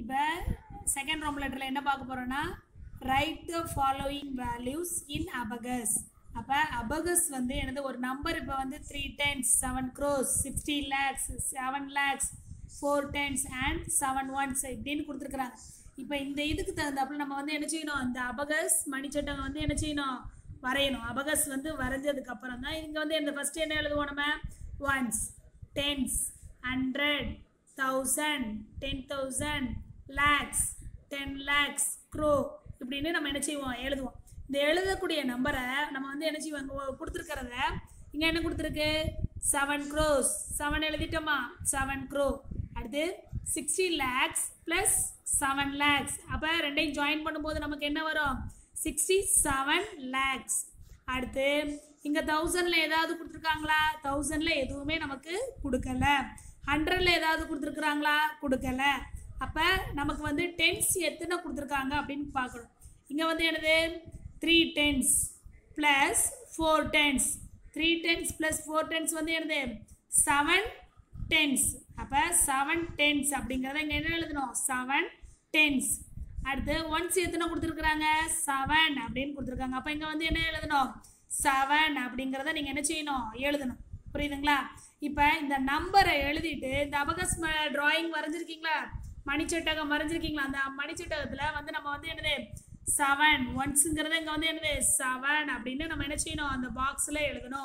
இப்போ second Rome லெட்டரில் என்ன பார்க்க போகிறோன்னா write the following values in abacus அப்போ அபகஸ் வந்து எனது ஒரு நம்பர் இப்போ வந்து three tens seven crores sixty lakhs seven lakhs four tens and seven ones இப்படின்னு கொடுத்துருக்குறாங்க இப்போ இந்த இதுக்கு தகுந்தாப்புல நம்ம வந்து என்ன செய்யணும் இந்த அபகஸ் மணிச்சட்டங்க வந்து என்ன செய்யணும் வரையணும் அபகஸ் வந்து வரைஞ்சதுக்கு அப்புறம் தான் இங்கே வந்து இந்த ஃபஸ்ட்டு என்ன எழுதுவோம் நம்ம ones tens hundred thousand ten thousand lakhs ten lakhs crore இப்படின்னு நம்ம என்ன செய்வோம் எழுதுவோம் இந்த எழுதக்கூடிய நம்பரை நம்ம வந்து என்ன செய்வோம் இங்கே கொடுத்துருக்கிறத இங்கே என்ன கொடுத்துருக்கு செவன் க்ரோஸ் செவன் எழுதிட்டோமா செவன் க்ரோ அடுத்து sixty lakhs plus seven lakhs அப்போ ரெண்டையும் ஜாயின் பண்ணும்போது நமக்கு என்ன வரும் சிக்ஸ்டி செவன் லேக்ஸ் அடுத்து இங்கே தௌசண்டில் ஏதாவது கொடுத்துருக்காங்களா தௌசண்டில் எதுவுமே நமக்கு கொடுக்கல ஹண்ட்ரடில் ஏதாவது கொடுத்துருக்குறாங்களா கொடுக்கல அப்போ நமக்கு வந்து டென்ஸ் எத்தனை கொடுத்துருக்காங்க அப்படின்னு பார்க்கணும் இங்கே வந்து என்னது three tens plus four tens three tens plus four tens வந்து என்னது செவன் டென்ஸ் அப்போ செவன் டென்ஸ் அப்படிங்கிறத இங்கே என்ன எழுதணும் செவன் டென்ஸ் அடுத்து ஒன்ஸ் எத்தனை கொடுத்துருக்குறாங்க செவன் அப்படின்னு கொடுத்துருக்காங்க அப்போ இங்கே வந்து என்ன எழுதணும் செவன் அப்படிங்கிறத நீங்கள் என்ன செய்யணும் எழுதணும் புரியுதுங்களா இப்போ இந்த நம்பரை எழுதிட்டு இந்த அபகஸ் டிராயிங் வரைஞ்சிருக்கீங்களா மணிச்சட்டகம் வரைஞ்சிருக்கீங்களா அந்த மணிச்சட்டகத்தில் வந்து நம்ம வந்து என்னது செவன் ஒன்ஸுங்கிறத இங்கே வந்து என்னது செவன் அப்படின்னு நம்ம என்ன செய்யணும் அந்த பாக்ஸில் எழுதணும்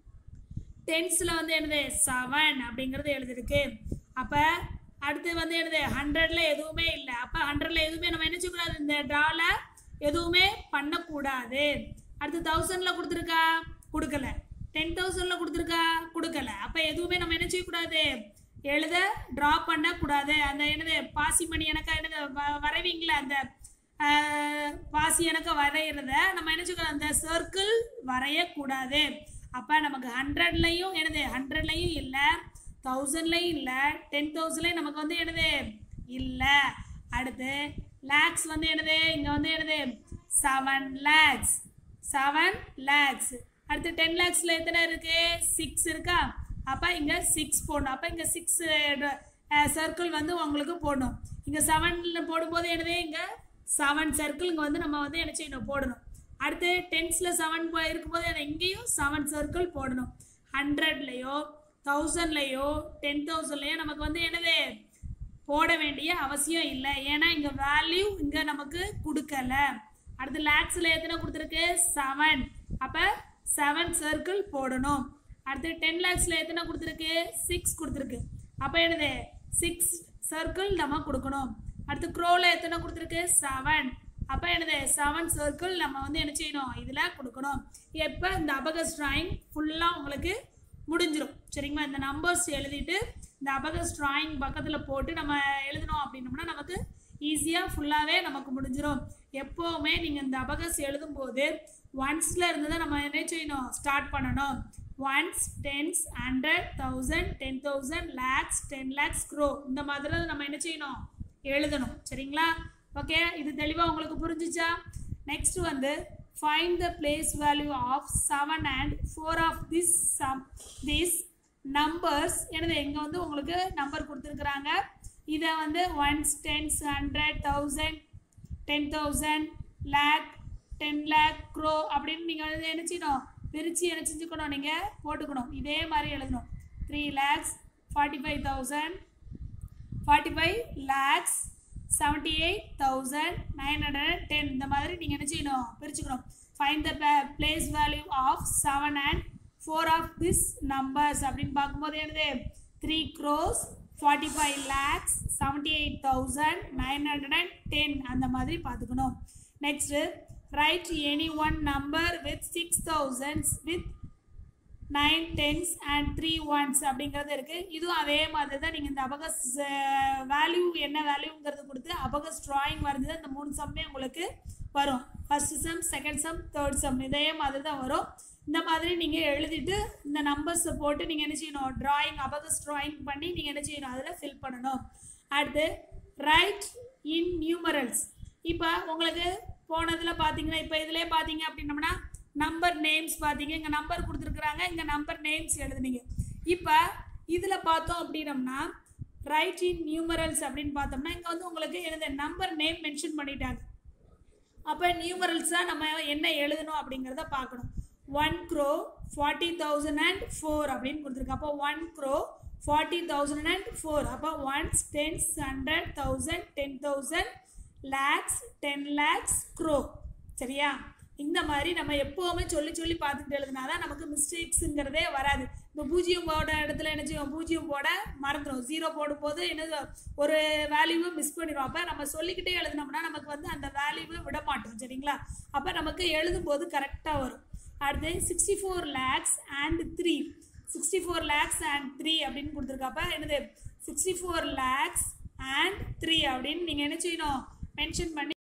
டென்ஸில் வந்து என்னது செவன் அப்படிங்கிறது எழுதிருக்கு அப்போ அடுத்து வந்து என்னது ஹண்ட்ரட்ல எதுவுமே இல்லை அப்போ ஹண்ட்ரட்ல எதுவுமே நம்ம என்ன செய்யக்கூடாது இந்த ட்ரால எதுவுமே பண்ணக்கூடாது அடுத்து தௌசண்ட்ல கொடுத்துருக்கா கொடுக்கல டென் தௌசண்ட்ல கொடுத்துருக்கா கொடுக்கல அப்போ எதுவுமே நம்ம என்ன செய்யக்கூடாது எழுத ட்ரா பண்ணக்கூடாது அந்த என்னது பாசி மணி எனக்கு என்னது வ- வரைவீங்களா அந்த ஆஹ், பாசி எனக்கு வரைகிறத நம்ம என்ன செய்யக்கூடாது அந்த சர்க்கிள் வரையக்கூடாது அப்போ நமக்கு ஹண்ட்ரட்லையும் என்னது ஹண்ட்ரட்லையும் இல்லை தௌசண்ட்லையும் இல்லை டென் தௌசண்ட்லையும் நமக்கு வந்து என்னது இல்லை அடுத்து லேக்ஸ் வந்து என்னது இங்கே வந்து என்னது செவன் லேக்ஸ் செவன் லேக்ஸ் அடுத்து டென் லேக்ஸில் எத்தனை இருக்கு சிக்ஸ் இருக்கா அப்போ இங்கே சிக்ஸ் போடணும் அப்போ இங்கே சிக்ஸ் சர்க்கிள் வந்து உங்களுக்கு போடணும் இங்கே செவனில் போடும்போது என்னது இங்கே செவன் சர்க்கிள் இங்கே வந்து நம்ம வந்து என்ன செய்யணும் போடணும் அடுத்து டென்ஸில் செவன் இருக்கும்போது அதை இங்கேயும் செவன் சர்க்கிள் போடணும் ஹண்ட்ரட்லேயோ தௌசண்ட்லேயோ டென் தௌசண்ட்லேயோ நமக்கு வந்து என்னது போட வேண்டிய அவசியம் இல்லை ஏன்னா இங்கே வேல்யூ இங்கே நமக்கு கொடுக்கல அடுத்து லேக்ஸில் எத்தனை கொடுத்துருக்கு செவன் அப்போ செவன் சர்க்கிள் போடணும் அடுத்து டென் லேக்ஸில் எத்தனை கொடுத்துருக்கு சிக்ஸ் கொடுத்துருக்கு அப்போ என்னது சிக்ஸ் சர்க்கிள் நம்ம கொடுக்கணும் அடுத்து க்ரோவில் எத்தனை கொடுத்துருக்கு செவன் அப்போ என்னது செவன் சர்க்கிள் நம்ம வந்து என்ன செய்யணும் இதில் கொடுக்கணும் எப்போ இந்த அபகஸ் டிராயிங் ஃபுல்லாக உங்களுக்கு முடிஞ்சிடும் சரிங்களா இந்த நம்பர்ஸ் எழுதிட்டு இந்த அபகஸ் டிராயிங் பக்கத்தில் போட்டு நம்ம எழுதணும் அப்படின்னோம்னா நமக்கு ஈஸியாக ஃபுல்லாகவே நமக்கு முடிஞ்சிடும் எப்போவுமே நீங்கள் இந்த அபகஸ் எழுதும்போது ஒன்ஸில் இருந்து தான் நம்ம என்ன செய்யணும் ஸ்டார்ட் பண்ணணும் ones tens hundred thousand ten thousand lakhs ten lakhs crore இந்த மாதிரி தான் நம்ம என்ன செய்யணும் எழுதணும் சரிங்களா ஓகே இது தெளிவாக உங்களுக்கு புரிஞ்சுச்சா நெக்ஸ்ட் வந்து find the place value of 7 and 4 of this sum these numbers எனது இங்கே வந்து உங்களுக்கு நம்பர் கொடுத்துருக்குறாங்க இதை வந்து ones tens hundred thousand ten thousand lakh ten lakh crore அப்படின்னு நீங்கள் வந்து என்ன செய்யணும் பிரித்து என்ன செஞ்சுக்கணும் நீங்கள் போட்டுக்கணும் இதே மாதிரி எழுதணும் three lakhs forty five thousand forty five lakhs seventy eight thousand nine hundred ten இந்த மாதிரி நீங்கள் என்ன செய்யணும் பிரிச்சுக்கணும் find the place value of seven and four of this numbers அப்படின்னு பார்க்கும்போது என்னது three crores forty five lakhs seventy eight thousand nine hundred and ten அந்த மாதிரி பார்த்துக்கணும் next write any one number with six thousands with nine tens and three ones அப்படிங்கிறது இருக்குது இதுவும் அதே மாதிரி தான் நீங்கள் இந்த அபகஸ் வேல்யூ என்ன வேல்யூங்கிறது கொடுத்து அபகஸ் ட்ராயிங் வரைஞ்சது இந்த மூணு சம்மே உங்களுக்கு வரும் first sum second sum third sum இதே மாதிரி தான் வரும் இந்த மாதிரி நீங்கள் எழுதிட்டு இந்த நம்பர்ஸை போட்டு நீங்கள் என்ன செய்யணும் ட்ராயிங் அபகஸ் ட்ராயிங் பண்ணி நீங்கள் என்ன செய்யணும் அதில் ஃபில் பண்ணணும் அடுத்து ரைட் இன் நியூமரல்ஸ் இப்போ உங்களுக்கு போனதில் பார்த்தீங்கன்னா இப்போ இதிலே பார்த்தீங்க அப்படின்னம்னா நம்பர் நேம்ஸ் பார்த்தீங்க இங்கே நம்பர் கொடுத்துருக்குறாங்க இங்கே நம்பர் நேம்ஸ் எழுதுனீங்க இப்போ இதில் பார்த்தோம் அப்படின்னம்னா ரைட் இன் நியூமரல்ஸ் அப்படின்னு பார்த்தோம்னா இங்கே வந்து உங்களுக்கு எழுத நம்பர் நேம் மென்ஷன் பண்ணிட்டாங்க அப்போ நியூமரல்ஸாக நம்ம என்ன எழுதணும் அப்படிங்கிறத பார்க்கணும் one crore forty thousand and four அப்படின்னு கொடுத்துருக்கு அப்போ one crore forty thousand and four அப்போ ones tens hundred thousand ten thousand lakhs ten lakhs crore சரியா இந்த மாதிரி நம்ம எப்போவுமே சொல்லி சொல்லி பார்த்துக்கிட்டு எழுதுனா தான் நமக்கு மிஸ்டேக்ஸுங்கிறதே வராது இப்போ பூஜ்ஜியம் போட இடத்துல என்ன செய்வோம் பூஜ்ஜியம் போட மறந்துடும் ஜீரோ போடும்போது என்ன ஒரு வேல்யூவை மிஸ் பண்ணிடும் அப்போ நம்ம சொல்லிக்கிட்டே எழுதினோம்னா நமக்கு வந்து அந்த வேல்யூவை விட மாட்டோம் சரிங்களா அப்போ நமக்கு எழுதும்போது கரெக்டாக வரும் அடுத்து sixty four lakhs and three sixty four lakhs and three அப்படின்னு கொடுத்துருக்கப்ப என்னது sixty four lakhs and three அப்படின்னு நீங்கள் என்ன செய்யணும் மென்ஷன் பண்ணி